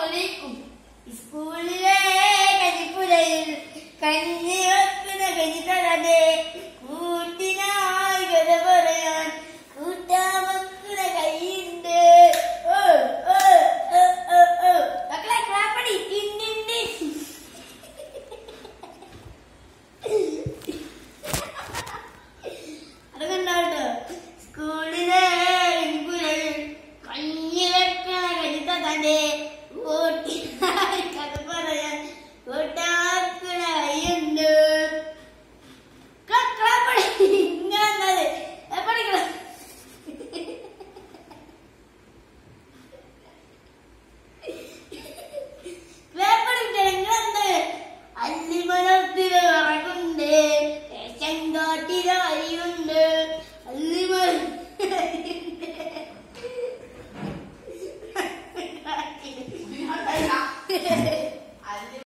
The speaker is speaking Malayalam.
അലൈക്കും സ്കൂളിലെ കരിപ്പുരയിൽ കഞ്ഞി വെക്കുന്ന കഞ്ഞിത്തലതെ കൂട്ടിനായി കഥ പറയാൻ കൂട്ടാമക്കുന്ന കൈയുണ്ട് ഓ, ഓ, ഓ, ഓ, ഓ. മക്കളെ ക്ലാപ്പടി ഇന്നിണ്ടി അതുകൊണ്ടാട്ടോ സ്കൂളിലെ കരിപ്പുരയിൽ കഞ്ഞി വെക്കണ കഞ്ഞിത്തലതെ കൂട്ടിനായി കഥ പറയാൻ കൂട്ടാക്കുന്ന കൈയുണ്ട് ക്ലാ- ക്ലാപ്പടി ഇങ്ങനെ പഠിക്കണം വേപ്പടിക്ക് എങ്ങനെ അല്ലിമരത്തില് വിറകുണ്ട് ചെങ്കോട്ടിലെ വരിയുണ്ട് അല്ലിമര